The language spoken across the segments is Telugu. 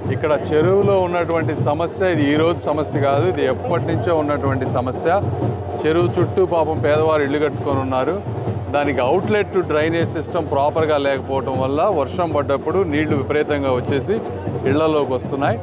ఇక్కడ చెరువులో ఉన్నటువంటి సమస్య ఇది ఈరోజు సమస్య కాదు ఇది ఎప్పటి నుంచో ఉన్నటువంటి సమస్య చెరువు చుట్టూ పాపం పేదవారు ఇల్లు కట్టుకొని ఉన్నారు దానికి అవుట్లెట్ డ్రైనేజ్ సిస్టమ్ ప్రాపర్గా లేకపోవడం వల్ల వర్షం పడ్డప్పుడు నీళ్లు విపరీతంగా వచ్చేసి ఇళ్లలోకి వస్తున్నాయి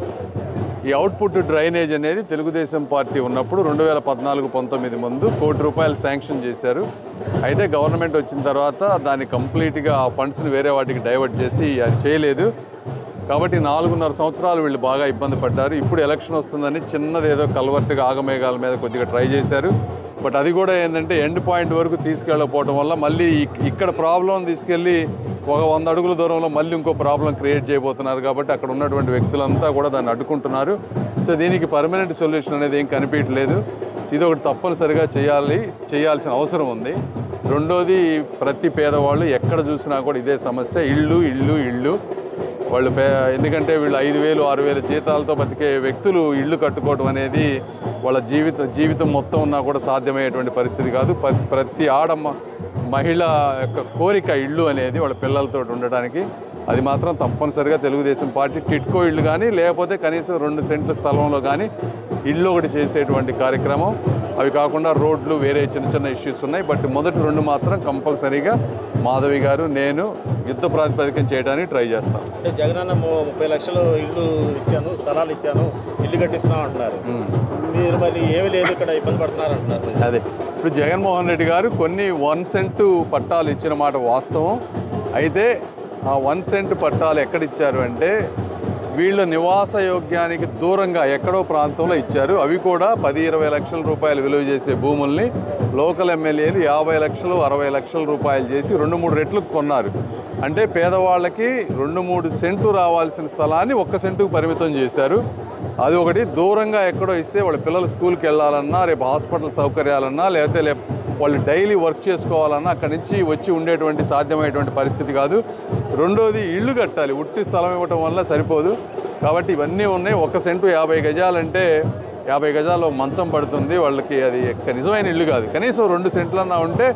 ఈ అవుట్పుట్ డ్రైనేజ్ అనేది తెలుగుదేశం పార్టీ ఉన్నప్పుడు రెండు వేల పద్నాలుగు పంతొమ్మిది ముందు కోటి రూపాయలు శాంక్షన్ చేశారు అయితే గవర్నమెంట్ వచ్చిన తర్వాత దాన్ని కంప్లీట్గా ఆ ఫండ్స్ని వేరే వాటికి డైవర్ట్ చేసి అది చేయలేదు కాబట్టి నాలుగున్నర సంవత్సరాలు వీళ్ళు బాగా ఇబ్బంది పడ్డారు ఇప్పుడు ఎలక్షన్ వస్తుందని చిన్నది ఏదో కల్వర్ట్గా ఆగమేఘాల మీద కొద్దిగా ట్రై చేశారు బట్ అది కూడా ఏంటంటే ఎండ్ పాయింట్ వరకు తీసుకెళ్ళకపోవడం వల్ల మళ్ళీ ఇక్- ఇక్కడ ప్రాబ్లం తీసుకెళ్ళి ఒక వంద అడుగుల దూరంలో మళ్ళీ ఇంకో ప్రాబ్లం క్రియేట్ చేయబోతున్నారు కాబట్టి అక్కడ ఉన్నటువంటి వ్యక్తులంతా కూడా దాన్ని అడ్డుకుంటున్నారు సో దీనికి పర్మనెంట్ సొల్యూషన్ అనేది ఏం కనిపించట్లేదు ఇది ఒకటి తప్పనిసరిగా చేయాలి చేయాల్సిన అవసరం ఉంది రెండోది ప్రతి పేదవాళ్ళు ఎక్కడ చూసినా కూడా ఇదే సమస్య ఇళ్ళు ఇళ్ళు ఇళ్ళు వాళ్ళు పే ఎందుకంటే వీళ్ళు ఐదు వేలు ఆరు వేల జీతాలతో బతికే వ్యక్తులు ఇళ్ళు కట్టుకోవడం అనేది వాళ్ళ జీవిత జీవితం మొత్తం ఉన్నా కూడా సాధ్యమయ్యేటువంటి పరిస్థితి కాదు ప- ప్రతి ఆడ మ- మహిళ యొక్క కోరిక ఇళ్ళు అనేది వాళ్ళ పిల్లలతో ఉండడానికి అది మాత్రం తప్పనిసరిగా తెలుగుదేశం పార్టీ టిట్కో ఇళ్ళు కానీ లేకపోతే కనీసం రెండు సెంట్ల స్థలంలో కానీ ఇల్లు ఒకటి చేసేటువంటి కార్యక్రమం అవి కాకుండా రోడ్లు వేరే చిన్న చిన్న ఇష్యూస్ ఉన్నాయి బట్ మొదటి రెండు మాత్రం కంపల్సరీగా మాధవి గారు నేను యుద్ధ ప్రాతిపదికన చేయడానికి ట్రై చేస్తాను అంటే జగనన్న ము- ముప్పై లక్షలు ఇల్లు ఇచ్చాను స్థలాలు ఇచ్చాను ఇల్లు కట్టిస్తున్నాం అంటున్నారు మీరు మరి ఏమీ లేదు ఇక్కడ ఇబ్బంది పడుతున్నారు అంటున్నారు అదే ఇప్పుడు జగన్మోహన్ రెడ్డి గారు కొన్ని వన్ సెంట్ పట్టాలు ఇచ్చిన మాట వాస్తవం అయితే ఆ వన్ సెంట్ పట్టాలు ఎక్కడ ఇచ్చారు అంటే వీళ్ళ నివాస యోగ్యానికి దూరంగా ఎక్కడో ప్రాంతంలో ఇచ్చారు అవి కూడా పది ఇరవై లక్షల రూపాయలు విలువ చేసే భూముల్ని లోకల్ ఎమ్మెల్యేలు యాభై లక్షలు అరవై లక్షల రూపాయలు చేసి రెండు మూడు రెట్లు కొన్నారు అంటే పేదవాళ్ళకి రెండు మూడు సెంట్లు రావాల్సిన స్థలాన్ని ఒక్క సెంటుకు పరిమితం చేశారు అది ఒకటి దూరంగా ఎక్కడో ఇస్తే వాళ్ళ పిల్లలు స్కూల్కి వెళ్ళాలన్నా రేపు హాస్పిటల్ సౌకర్యాలన్నా లేకపోతే లే వాళ్ళు డైలీ వర్క్ చేసుకోవాలన్నా అక్కడి నుంచి వచ్చి ఉండేటువంటి సాధ్యమయ్యేటువంటి పరిస్థితి కాదు రెండోది ఇల్లు కట్టాలి ఉట్టి స్థలం ఇవ్వటం వల్ల సరిపోదు కాబట్టి ఇవన్నీ ఉన్నాయి ఒక సెంటు యాభై గజాలంటే యాభై గజాల్లో మంచం పడుతుంది వాళ్ళకి అది ఎక్క- నిజమైన ఇల్లు కాదు కనీసం రెండు సెంట్లన్నా ఉంటే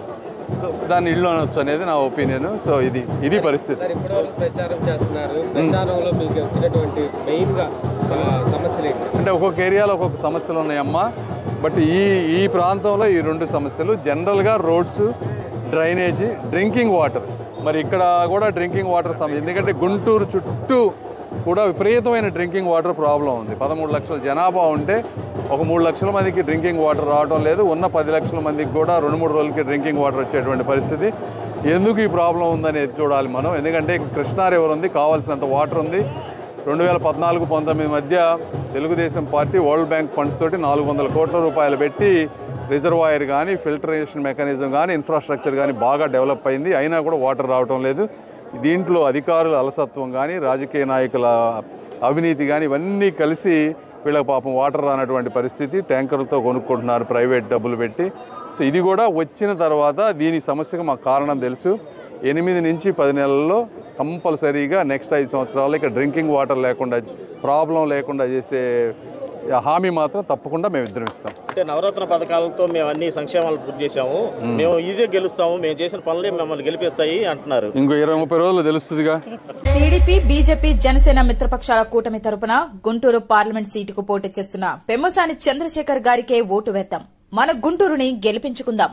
దాన్ని ఇల్లు అనొచ్చు అనేది నా ఒపీనియన్ సో ఇది ఇది పరిస్థితి సార్ ఇప్పటి వరకు ప్రచారం చేస్తున్నారు ప్రచారంలో మీకు వచ్చినటువంటి మెయిన్ గా స- సమస్యలు ఏంటి అంటే ఒక్కొక్క ఏరియాలో ఒక్కొక్క సమస్యలు ఉన్నాయమ్మా బట్ ఈ ఈ ప్రాంతంలో ఈ రెండు సమస్యలు జనరల్గా రోడ్స్ డ్రైనేజీ డ్రింకింగ్ వాటర్ మరి ఇక్కడ కూడా డ్రింకింగ్ వాటర్ సమస్య ఎందుకంటే గుంటూరు చుట్టూ కూడా విపరీతమైన డ్రింకింగ్ వాటర్ ప్రాబ్లం ఉంది పదమూడు లక్షల జనాభా ఉంటే ఒక మూడు లక్షల మందికి డ్రింకింగ్ వాటర్ రావడం లేదు ఉన్న పది లక్షల మందికి కూడా రెండు మూడు రోజులకి డ్రింకింగ్ వాటర్ వచ్చేటువంటి పరిస్థితి ఎందుకు ఈ ప్రాబ్లం ఉందనేది చూడాలి మనం ఎందుకంటే కృష్ణా రివర్ ఉంది కావాల్సినంత వాటర్ ఉంది రెండు వేల పద్నాలుగు పంతొమ్మిది మధ్య Telugu Desam party world bank funds తోటి నాలుగు వందల కోట్ల రూపాయలు పెట్టి రిజర్వాయర్ కానీ ఫిల్టరేషన్ మెకానిజం కానీ ఇన్ఫ్రాస్ట్రక్చర్ కానీ బాగా డెవలప్ అయింది అయినా కూడా వాటర్ రావటం లేదు దీంట్లో అధికారుల అలసత్వం కానీ రాజకీయ నాయకుల అవినీతి కానీ ఇవన్నీ కలిసి వీళ్ళకి పాపం వాటర్ రానటువంటి పరిస్థితి ట్యాంకర్లతో కొనుక్కుంటున్నారు ప్రైవేట్ డబ్బులు పెట్టి సో ఇది కూడా వచ్చిన తర్వాత దీని సమస్యకు మాకు కారణం తెలుసు ఎనిమిది నుంచి పది నెలల్లో కంపల్సరీగా నెక్స్ట్ ఐదు సంవత్సరాలు ఇక్కడ డ్రింకింగ్ వాటర్ లేకుండా ప్రాబ్లం లేకుండా చేసే హామీ మాత్రం తప్పకుండా మేము ఇద్దరం ఇస్తాం అంటే నవరత్న పథకాలతో మేము అన్ని సంక్షేమాలు పూర్తి చేశాము మేము ఈజీగా గెలుస్తాము మేము చేసిన పనులే మిమ్మల్ని గెలిపిస్తాయి అంటున్నారు ఇంకో ఇరవై ముప్పై రోజులు తెలుస్తుందిగా టీడీపీ బీజేపీ జనసేన మిత్రపక్షాల కూటమి తరపున గుంటూరు పార్లమెంట్ సీటుకు పోటీ చేస్తున్న పెమ్మసాని చంద్రశేఖర్ గారికే ఓటు వేద్దాం మన గుంటూరుని గెలిపించుకుందాం